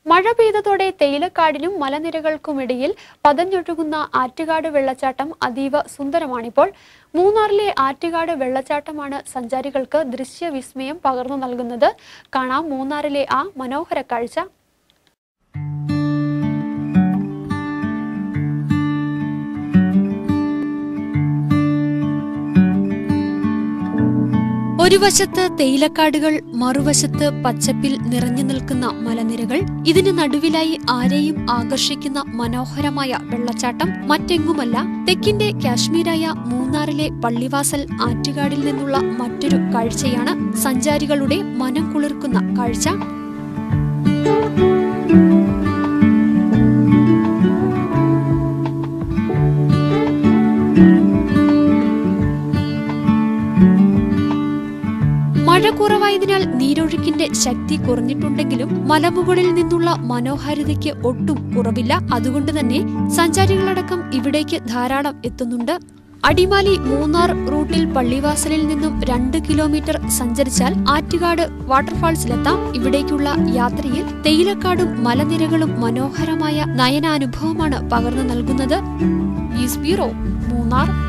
മഴ പെയ്തതോടെ തേയിലക്കാടിനും മലനിരകൾക്കുമിടയിൽ പതഞ്ഞൊഴുകുന്ന ആറ്റുകാട് വെള്ളച്ചാട്ടം അതീവ സുന്ദരമാണിപ്പോൾ മൂന്നാറിലെ ആറ്റുകാട് വെള്ളച്ചാട്ടമാണ് സഞ്ചാരികൾക്ക് ദൃശ്യവിസ്മയം പകർന്നു നൽകുന്നത് കാണാം മൂന്നാറിലെ ആ മനോഹര കാഴ്ച ഒരു വശത്ത് തേയിലക്കാടുകൾ മറുവശത്ത് പച്ചപ്പിൽ നിറഞ്ഞു നിൽക്കുന്ന മലനിരകൾ ഇതിന് നടുവിലായി ആരെയും ആകർഷിക്കുന്ന മനോഹരമായ വെള്ളച്ചാട്ടം മറ്റെങ്ങുമല്ല തെക്കിന്റെ കാശ്മീരായ മൂന്നാറിലെ പള്ളിവാസൽ ആറ്റുകാടിൽ നിന്നുള്ള മറ്റൊരു കാഴ്ചയാണ് സഞ്ചാരികളുടെ മനം കുളിർക്കുന്ന കാഴ്ച മഴ കുറവായതിനാൽ നീരൊഴുക്കിന്റെ ശക്തി കുറഞ്ഞിട്ടുണ്ടെങ്കിലും മലമുകളിൽ നിന്നുള്ള മനോഹാരിതയ്ക്ക് ഒട്ടും കുറവില്ല അതുകൊണ്ട് തന്നെ സഞ്ചാരികളടക്കം ഇവിടേക്ക് ധാരാളം എത്തുന്നുണ്ട് അടിമാലി മൂന്നാർ റൂട്ടിൽ പള്ളിവാസലിൽ നിന്നും രണ്ട് കിലോമീറ്റർ സഞ്ചരിച്ചാൽ ആറ്റുകാട് വാട്ടർഫാൾസിലെത്താം ഇവിടേക്കുള്ള യാത്രയിൽ തേയിലക്കാടും മലനിരകളും മനോഹരമായ നയനാനുഭവമാണ് പകർന്നു നൽകുന്നത് ന്യൂസ് ബ്യൂറോ മൂന്നാർ